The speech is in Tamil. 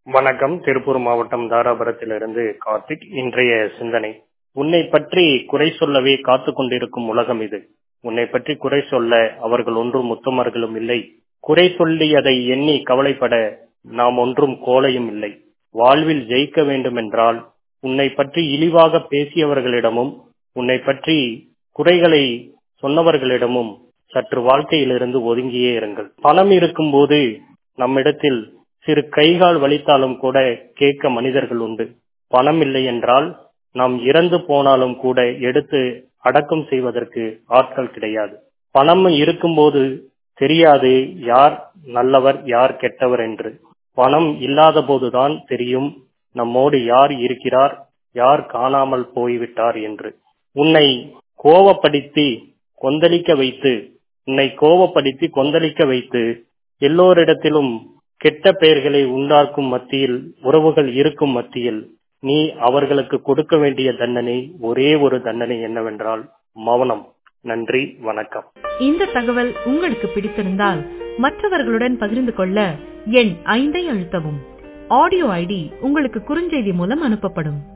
வணக்கம் திருப்பூர் மாவட்டம் தாராபுரத்திலிருந்து கார்த்திக் இன்றைய சிந்தனை உன்னை பற்றி குறை சொல்லவே காத்து கொண்டிருக்கும் உலகம் இது உன்னை பற்றி குறை சொல்ல அவர்கள் ஒன்றும் உத்தமர்களும் இல்லை குறை சொல்லி அதை எண்ணி கவலைப்பட நாம் ஒன்றும் கோலையும் இல்லை வாழ்வில் ஜெயிக்க வேண்டுமென்றால் உன்னை பற்றி இழிவாக பேசியவர்களிடமும் உன்னை பற்றி குறைகளை சொன்னவர்களிடமும் சற்று வாழ்க்கையிலிருந்து ஒதுங்கியே இருங்கள் பணம் இருக்கும்போது நம்மிடத்தில் சிறு கைகால் வலித்தாலும் கூட கேட்க மனிதர்கள் உண்டு பணம் இல்லை என்றால் நாம் இறந்து போனாலும் கூட எடுத்து அடக்கம் செய்வதற்கு ஆட்கள் கிடையாது பணம் இருக்கும்போது தெரியாது யார் நல்லவர் யார் கெட்டவர் என்று பணம் இல்லாத போதுதான் தெரியும் நம்மோடு யார் இருக்கிறார் யார் காணாமல் போய்விட்டார் என்று உன்னை கோவப்படுத்தி கொந்தளிக்க வைத்து உன்னை கோவப்படுத்தி கொந்தளிக்க வைத்து எல்லோரிடத்திலும் கெட்ட பெயர்களை உண்டாக்கும் மத்தியில் உறவுகள் இருக்கும் மத்தியில் நீ அவர்களுக்கு கொடுக்க வேண்டிய தண்டனை ஒரே ஒரு தண்டனை என்னவென்றால் மௌனம் நன்றி வணக்கம் இந்த தகவல் உங்களுக்கு பிடித்திருந்தால் மற்றவர்களுடன் பகிர்ந்து கொள்ள எண் ஐந்தை அழுத்தவும் ஆடியோ ஐடி உங்களுக்கு குறுஞ்செய்தி மூலம் அனுப்பப்படும்